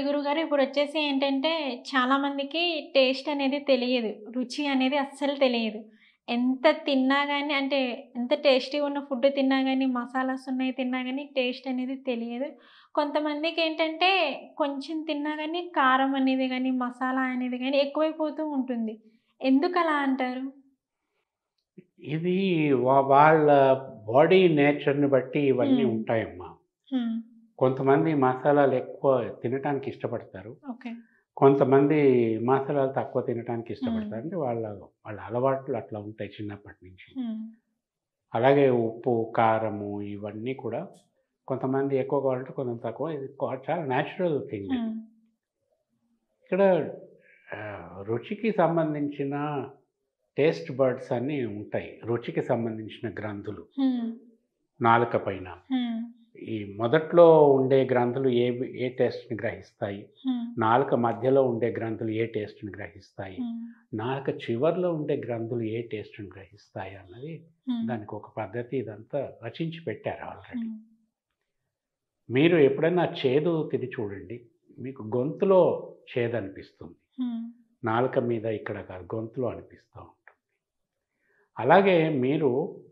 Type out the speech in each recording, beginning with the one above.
గురుగారు ఇప్పుడు వచ్చేసి ఏంటంటే చాలా మందికి టేస్ట్ అనేది తెలియదు రుచి అనేది అస్సలు తెలియదు ఎంత తిన్నా కానీ అంటే ఎంత టేస్టీగా ఉన్న ఫుడ్ తిన్నా కానీ మసాలాస్ ఉన్నాయి తిన్నా కానీ టేస్ట్ అనేది తెలియదు కొంతమందికి ఏంటంటే కొంచెం తిన్నా కానీ కారం అనేది కానీ మసాలా అనేది కానీ ఎక్కువైపోతూ ఉంటుంది ఎందుకు అలా అంటారు ఇది వా- వాళ్ళ బాడీ నేచర్ని బట్టి ఇవన్నీ Hmm. ఉంటాయమ్మా హ్మ్, కొంతమంది మసాలాలు ఎక్కువ తినటానికి ఇష్టపడతారు ఓకే కొంతమంది మసాలాలు తక్కువ తినడానికి ఇష్టపడతారు అంటే వాళ్ళ వాళ్ళ అలవాట్లు అట్లా ఉంటాయి చిన్నప్పటి నుంచి హ్మ్, అలాగే ఉప్పు కారము ఇవన్నీ కూడా కొంతమంది ఎక్కువ కావాలంటే కొంత తక్కువ ఇది కా- చాలా న్యాచురల్ థింగ్ హ్మ్, ఇక్కడ ఆ, రుచికి సంబంధించిన టేస్ట్ బర్డ్స్ అన్నీ ఉంటాయి రుచికి సంబంధించిన గ్రంథులు హ్మ్, నాలుక పైన హ్మ్, ఈ మొదట్లో ఉండే గ్రంథులు ఏ ఏ టేస్ట్ని గ్రహిస్తాయి హ్మ్, నాలుక మధ్యలో ఉండే గ్రంథులు ఏ టేస్ట్ని గ్రహిస్తాయి హ్మ్, నాలుక చివర్లో ఉండే గ్రంథులు ఏ టేస్ట్ని గ్రహిస్తాయి అన్నది హ్మ్, దానికి ఒక పద్ధతి ఇదంతా రచించి పెట్టారు ఆల్రెడీ హ్మ్, మీరు ఎప్పుడైనా చేదు తిని చూడండి మీకు గొంతులో చేదు అనిపిస్తుంది హ్మ్, నాలుక మీద ఇక్కడ కాదు గొంతులో అనిపిస్తూ ఉంటుంది అలాగే మీరు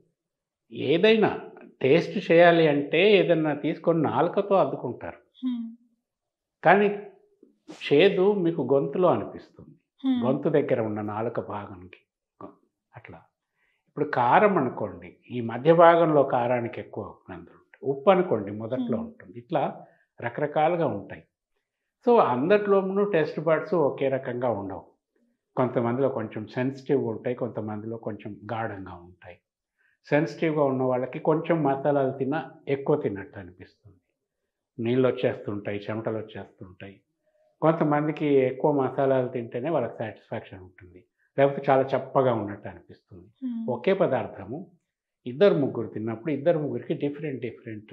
ఏదైనా టేస్ట్ చేయాలి అంటే ఏదైనా తీసుకొని నాలుకతో అద్దుకుంటారు హ్మ్, కానీ చేదు మీకు గొంతులో అనిపిస్తుంది హ్మ్, గొంతు దగ్గర ఉన్న నాలుక భాగానికి అట్లా ఇప్పుడు కారం అనుకోండి ఈ మధ్య భాగంలో కారానికి ఎక్కువ గ్రంథులు ఉంటాయి ఉప్పు అనుకోండి మొదట్లో Hmm. ఉంటుంది ఇట్లా రకరకాలుగా ఉంటాయి సో అందరిలోనూ టెస్ట్ బర్డ్స్ ఒకే రకంగా ఉండవు కొంతమందిలో కొంచెం సెన్సిటివ్గా ఉంటాయి కొంతమందిలో కొంచెం గాఢంగా ఉంటాయి సెన్సిటివ్గా ఉన్న వాళ్ళకి కొంచెం మసాలాలు తిన్నా ఎక్కువ తిన్నట్టు అనిపిస్తుంది నీళ్ళు వచ్చేస్తుంటాయి చెమటలు వచ్చేస్తుంటాయి కొంతమందికి ఎక్కువ మసాలాలు తింటేనే వాళ్ళకి సాటిస్ఫాక్షన్ ఉంటుంది లేకపోతే చాలా చప్పగా ఉన్నట్టు అనిపిస్తుంది హ్మ్, ఒకే పదార్థము ఇద్దరు ముగ్గురు తిన్నప్పుడు ఇద్దరు ముగ్గురికి డిఫరెంట్ డిఫరెంట్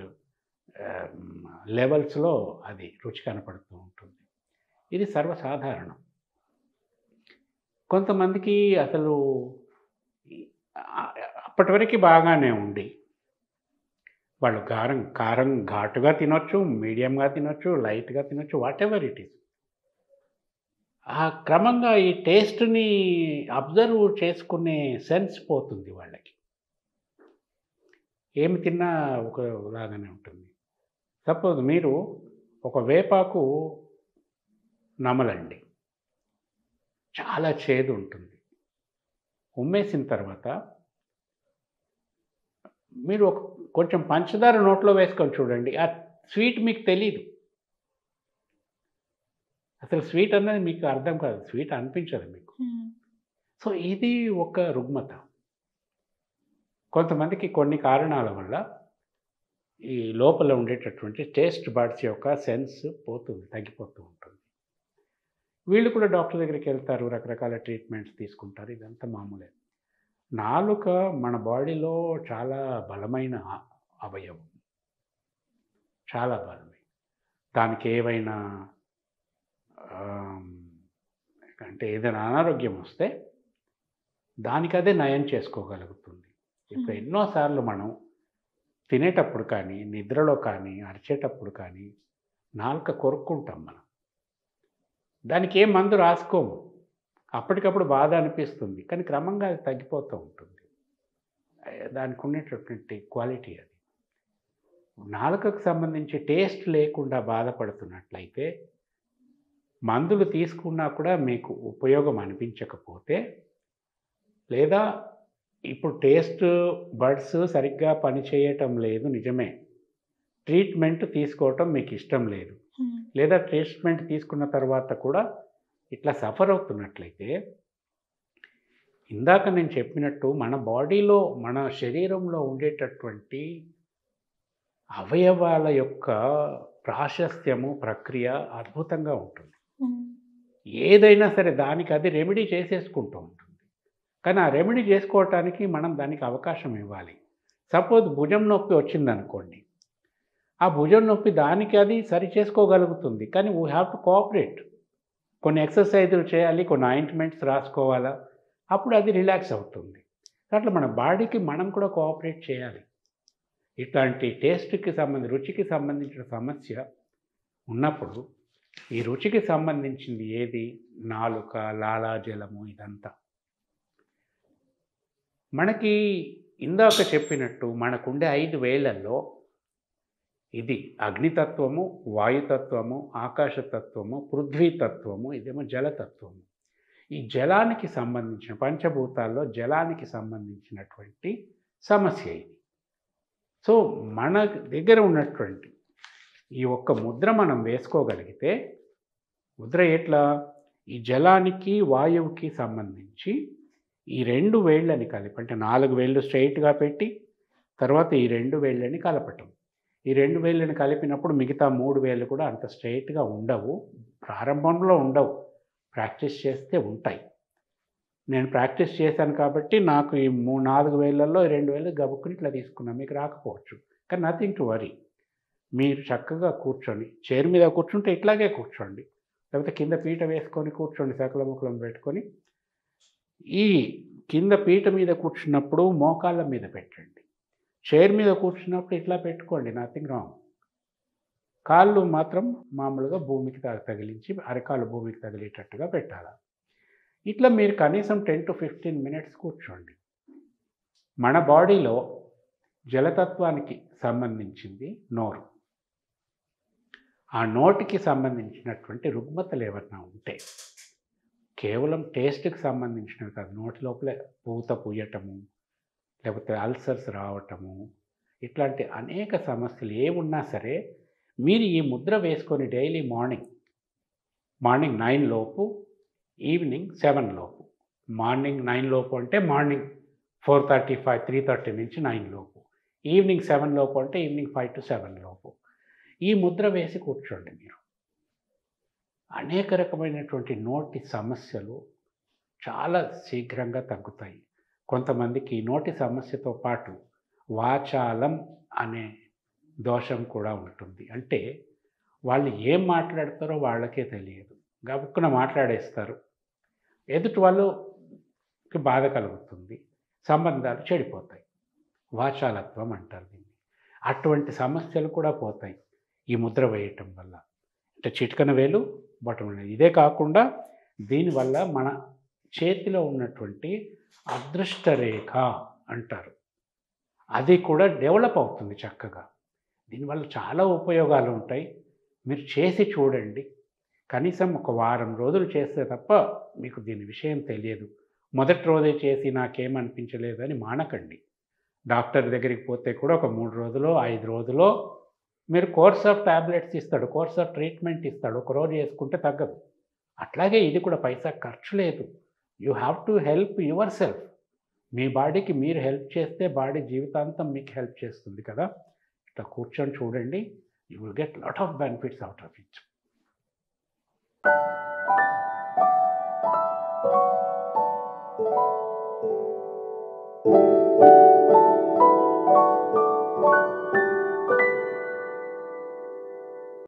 లెవెల్స్లో అది రుచి కనపడుతూ ఉంటుంది ఇది సర్వసాధారణం కొంతమందికి అసలు ఈ- ఆ- అప్పటి వరకు బాగానే ఉండి వాళ్ళు కారం కారం ఘాటుగా తినొచ్చు మీడియంగా తినొచ్చు లైట్గా తినొచ్చు వాట్ ఎవర్ ఇట్ ఈస్ ఆ క్రమంగా ఈ టేస్ట్ని అబ్జర్వ్ చేసుకునే సెన్స్ పోతుంది వాళ్ళకి ఏమి తిన్నా ఒకలాగానే ఉంటుంది సపోజ్ మీరు ఒక వేపాకు నమలండి చాలా చేదు ఉంటుంది ఉమ్మేసిన తర్వాత మీరు ఒక కొంచెం పంచదార నోట్లో వేసుకొని చూడండి ఆ స్వీట్ మీకు తెలీదు అసలు స్వీట్ అన్నది మీకు అర్థం కాదు స్వీట్ అనిపించదు మీకు హ్మ్, సో ఇది ఒక రుగ్మత కొంతమందికి కొన్ని కారణాల వల్ల ఈ లోపల ఉండేటటువంటి టేస్ట్ బర్డ్స్ యొక్క సెన్స్ పోతుంది తగ్గిపోతూ ఉంటుంది వీళ్ళు కూడా డాక్టర్ దగ్గరికి వెళ్తారు రకరకాల ట్రీట్మెంట్స్ తీసుకుంటారు ఇదంతా మామూలే నాలుక మన బాడీలో చాలా బలమైన అ- అవయవం చాలా బలమైన దానికి ఏవైనా ఆమ్, అంటే ఏదైనా అనారోగ్యం వస్తే దానికి అదే నయం చేసుకోగలుగుతుంది ఇప్పుడు Hmm. ఎన్నోసార్లు మనం తినేటప్పుడు కానీ నిద్రలో కానీ అరిచేటప్పుడు కానీ నాలుక కొరుక్కుంటాం మనం దానికి ఏ మందు రాసుకోము అప్పటికప్పుడు బాధ అనిపిస్తుంది కానీ క్రమంగా అది తగ్గిపోతూ ఉంటుంది ఏ, దానికి ఉండేటటువంటి క్వాలిటీ అది నాలుకకు సంబంధించి టేస్ట్ లేకుండా బాధపడుతున్నట్లయితే మందులు తీసుకున్నా కూడా మీకు ఉపయోగం అనిపించకపోతే లేదా ఇప్పుడు టేస్ట్ బడ్స్ సరిగ్గా పనిచేయటం లేదు నిజమే ట్రీట్మెంట్ తీసుకోవటం మీకు ఇష్టం లేదు హ్మ్, లేదా ట్రీట్మెంట్ తీసుకున్న తర్వాత కూడా ఇట్లా సఫర్ అవుతున్నట్లయితే ఇందాక నేను చెప్పినట్టు మన బాడీలో మన శరీరంలో ఉండేటటువంటి అవయవాల యొక్క ప్రాశస్త్యము ప్రక్రియ అద్భుతంగా ఉంటుంది హ్మ్, ఏదైనా సరే దానికి అది రెమెడీ చేసేసుకుంటూ ఉంటుంది కానీ ఆ రెమెడీ చేసుకోవటానికి మనం దానికి అవకాశం ఇవ్వాలి సపోజ్ భుజం నొప్పి వచ్చిందనుకోండి ఆ భుజం నొప్పి దానికి అది సరి చేసుకోగలుగుతుంది కానీ వీ హ్యావ్ టు కోఆపరేట్ కొన్ని ఎక్సర్సైజులు చేయాలి కొన్ని ఆయింట్మెంట్స్ రాసుకోవాలా అప్పుడు అది రిలాక్స్ అవుతుంది అట్లా మన బాడీకి మనం కూడా కోఆపరేట్ చేయాలి ఇట్లాంటి టేస్ట్కి సంబంధించి రుచికి సంబంధించిన సమస్య ఉన్నప్పుడు ఈ రుచికి సంబంధించింది ఏది నాలుక లాలాజలము ఇదంతా మనకి ఇందాక చెప్పినట్టు మనకుండే ఐదు వేలల్లో ఇది అగ్నితత్వము వాయుతత్వము ఆకాశతత్వము పృథ్వీతత్వము ఇదేమో జలతత్వము ఈ జలానికి సంబంధించిన పంచభూతాల్లో జలానికి సంబంధించినటువంటి సమస్య ఇది సో మన దగ్గర ఉన్నటువంటి ఈ ఒక్క ముద్ర మనం వేసుకోగలిగితే ముద్ర ఎట్లా ఈ జలానికి వాయువుకి సంబంధించి ఈ రెండు వేళ్ళని కలిపి అంటే నాలుగు వేళ్ళు స్ట్రైట్గా పెట్టి తర్వాత ఈ రెండు వేళ్ళని కలపటం ఈ రెండు వేళ్ళని కలిపినప్పుడు మిగతా మూడు వేళ్ళు కూడా అంత స్ట్రైట్గా ఉండవు ప్రారంభంలో ఉండవు ప్రాక్టీస్ చేస్తే ఉంటాయి నేను ప్రాక్టీస్ చేశాను కాబట్టి నాకు ఈ మూ నాలుగు వేలల్లో ఈ రెండు వేలు గబుక్కుని ఇట్లా తీసుకున్నాను మీకు రాకపోవచ్చు కానీ నథింగ్ టు వరీ మీరు చక్కగా కూర్చొని చైర్ మీద కూర్చుంటే ఇట్లాగే కూర్చోండి లేకపోతే కింద పీట వేసుకొని కూర్చోండి సకల ముక్కలం పెట్టుకొని ఈ కింద పీట మీద కూర్చున్నప్పుడు మోకాళ్ళ మీద పెట్టండి చైర్ మీద కూర్చున్నప్పుడు ఇట్లా పెట్టుకోండి నథింగ్ రాంగ్ కాళ్ళు మాత్రం మామూలుగా భూమికి త- తగిలించి అరకాలు భూమికి తగిలేటట్టుగా పెట్టాలి ఇట్లా మీరు కనీసం టెన్ టు ఫిఫ్టీన్ మినిట్స్ కూర్చోండి మన బాడీలో జలతత్వానికి సంబంధించింది నోరు ఆ నోటికి సంబంధించినటువంటి రుగ్మతలు ఏమన్నా ఉంటే కేవలం టేస్ట్కి సంబంధించినవి కాదు నోటి లోపల పూత పూయటము లేకపోతే అల్సర్స్ రావటము ఇట్లాంటి అనేక సమస్యలు ఏమున్నా సరే మీరు ఈ ముద్ర వేసుకొని డైలీ మార్నింగ్ మార్నింగ్ నైన్ లోపు ఈవినింగ్ సెవెన్ లోపు మార్నింగ్ నైన్ లోపు అంటే morning four thirty five three thirty నుంచి నైన్ లోపు ఈవినింగ్ సెవెన్ లోపు అంటే ఈవినింగ్ ఫైవ్ టు సెవెన్ లోపు ఈ ముద్ర వేసి కూర్చోండి మీరు అనేక రకమైనటువంటి నోటి సమస్యలు చాలా శీఘ్రంగా తగ్గుతాయి కొంతమందికి నోటి సమస్యతో పాటు వాచాలం అనే దోషం కూడా ఉంటుంది అంటే వాళ్ళు ఏం మాట్లాడతారో వాళ్ళకే తెలియదు గబుక్కున మాట్లాడేస్తారు ఎదుటి వాళ్ళకి బాధ కలుగుతుంది సంబంధాలు చెడిపోతాయి వాచాలత్వం అంటారు దీన్ని అటువంటి సమస్యలు కూడా పోతాయి ఈ ముద్ర వేయటం వల్ల అంటే చిటికన వేలు బొటం వేలు. ఇదే కాకుండా దీనివల్ల మన చేతిలో ఉన్నటువంటి అదృష్ట రేఖ అంటారు అది కూడా డెవలప్ అవుతుంది చక్కగా దీనివల్ల చాలా ఉపయోగాలు ఉంటాయి మీరు చేసి చూడండి కనీసం ఒక వారం రోజులు చేస్తే తప్ప మీకు దీని విషయం తెలియదు మొదటి రోజే చేసి నాకేమనిపించలేదు అని మానకండి డాక్టర్ దగ్గరికి పోతే కూడా ఒక మూడు రోజులో ఐదు రోజులో మీరు కోర్స్ ఆఫ్ ట్యాబ్లెట్స్ ఇస్తాడు కోర్స్ ఆఫ్ ట్రీట్మెంట్ ఇస్తాడు ఒక రోజు వేసుకుంటే తగ్గదు అట్లాగే ఇది కూడా పైసా ఖర్చు లేదు you have to help yourself మీ బాడీకి మీరు హెల్ప్ చేస్తే బాడీ జీవితాంతం మీకు హెల్ప్ చేస్తుంది కదా ఇట్లా కూర్చొని చూడండి you will get lot of benefits out of it